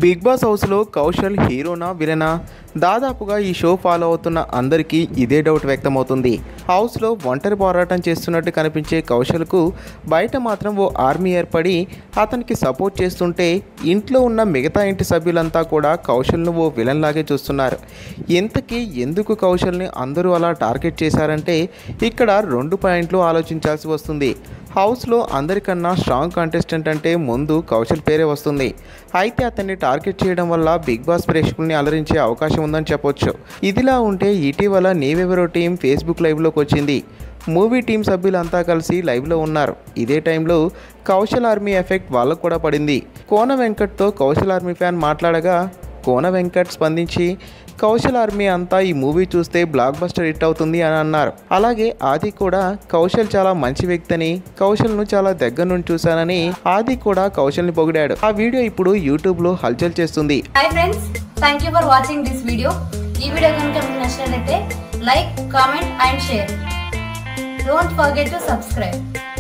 big boss హౌస్లో కౌశల్ హీరోనా విలనా దాదాపుగా ఈ షో ఫాలో అవుతున్న అందరికీ ఇదే డౌట్ వ్యక్తమవుతుంది హౌస్లో ఒంటరి పోరాటం చేస్తున్నట్టు కనిపించే కౌశల్కు బయట మాత్రం ఓ ఆర్మీ ఏర్పడి అతనికి సపోర్ట్ చేస్తుంటే ఇంట్లో ఉన్న మిగతా ఇంటి సభ్యులంతా కూడా కౌశల్ను ఓ విలన్ లాగే చూస్తున్నారు ఇంతకీ ఎందుకు కౌశల్ని అందరూ అలా టార్గెట్ చేశారంటే ఇక్కడ రెండు పాయింట్లు ఆలోచించాల్సి వస్తుంది హౌస్లో అందరికన్నా స్ట్రాంగ్ కంటెస్టెంట్ అంటే ముందు కౌశల్ పేరే వస్తుంది అయితే అతన్ని టార్గెట్ చేయడం వల్ల బిగ్ బాస్ ప్రేక్షకుల్ని అలరించే అవకాశం ఉందని చెప్పొచ్చు ఇదిలా ఉంటే ఇటీవల నీవెవరో టీం ఫేస్బుక్ లైవ్లోకి వచ్చింది మూవీ టీం సభ్యులంతా కలిసి లైవ్లో ఉన్నారు ఇదే టైంలో కౌశల్ ఆర్మీ ఎఫెక్ట్ వాళ్ళకు కూడా పడింది కోన వెంకట్తో కౌశల్ ఆర్మీ ఫ్యాన్ మాట్లాడగా కోన వెంకట్ స్పందించి కౌశల్ ఆర్మీ అంతా ఈ మూవీ చూస్తే బ్లాక్ బస్టర్ హిట్ అవుతుంది అని అన్నారు అలాగే ఆది కూడా కౌశల్ చాలా మంచి వ్యక్తిని కౌశల్ను చాలా దగ్గర నుండి చూశానని ఆది కూడా కౌశల్ని పొగిడాడు ఆ వీడియో ఇప్పుడు యూట్యూబ్లో హల్చల్ చేస్తుంది hi friends thank you for watching this video ఈ వీడియో కనుక మీకు నచ్చినట్లయితే like comment and share don't forget to subscribe